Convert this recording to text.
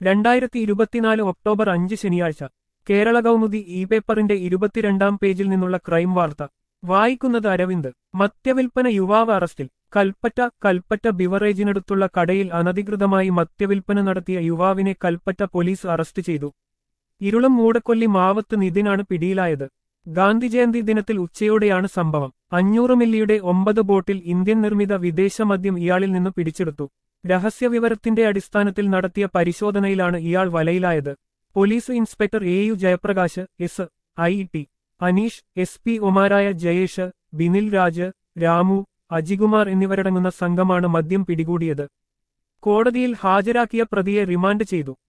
രണ്ടായിരത്തി ഇരുപത്തിനാല് ഒക്ടോബർ അഞ്ച് ശനിയാഴ്ച കേരള കൗമുദി ഇ പേപ്പറിന്റെ ഇരുപത്തിരണ്ടാം പേജിൽ നിന്നുള്ള ക്രൈം വാർത്ത വായിക്കുന്നത് അരവിന്ദ് മദ്യവിൽപ്പന യുവാവ് അറസ്റ്റിൽ കൽപ്പറ്റ കൽപ്പറ്റ ബിവറേജിനടുത്തുള്ള കടയിൽ അനധികൃതമായി മദ്യവിൽപ്പന നടത്തിയ യുവാവിനെ കൽപ്പറ്റ പോലീസ് അറസ്റ്റ് ചെയ്തു ഇരുളം മൂടക്കൊല്ലി മാവത്ത് നിതിനാണ് പിടിയിലായത് ഗാന്ധിജയന്തി ദിനത്തിൽ ഉച്ചയോടെയാണ് സംഭവം അഞ്ഞൂറ് മില്ലിയുടെ ഒമ്പത് ബോട്ടിൽ ഇന്ത്യൻ നിർമ്മിത വിദേശ മദ്യം ഇയാളിൽ നിന്ന് പിടിച്ചെടുത്തു രഹസ്യവിവരത്തിന്റെ അടിസ്ഥാനത്തിൽ നടത്തിയ പരിശോധനയിലാണ് ഇയാൾ വലയിലായത് police inspector A U Jayaprakash S I T Aneesh എസ് പി ഒമാരായ ജയേഷ് ബിനിൽ രാജ് രാമു അജികുമാർ എന്നിവരടങ്ങുന്ന സംഘമാണ് മദ്യം പിടികൂടിയത് കോടതിയിൽ ഹാജരാക്കിയ പ്രതിയെ റിമാൻഡ് ചെയ്തു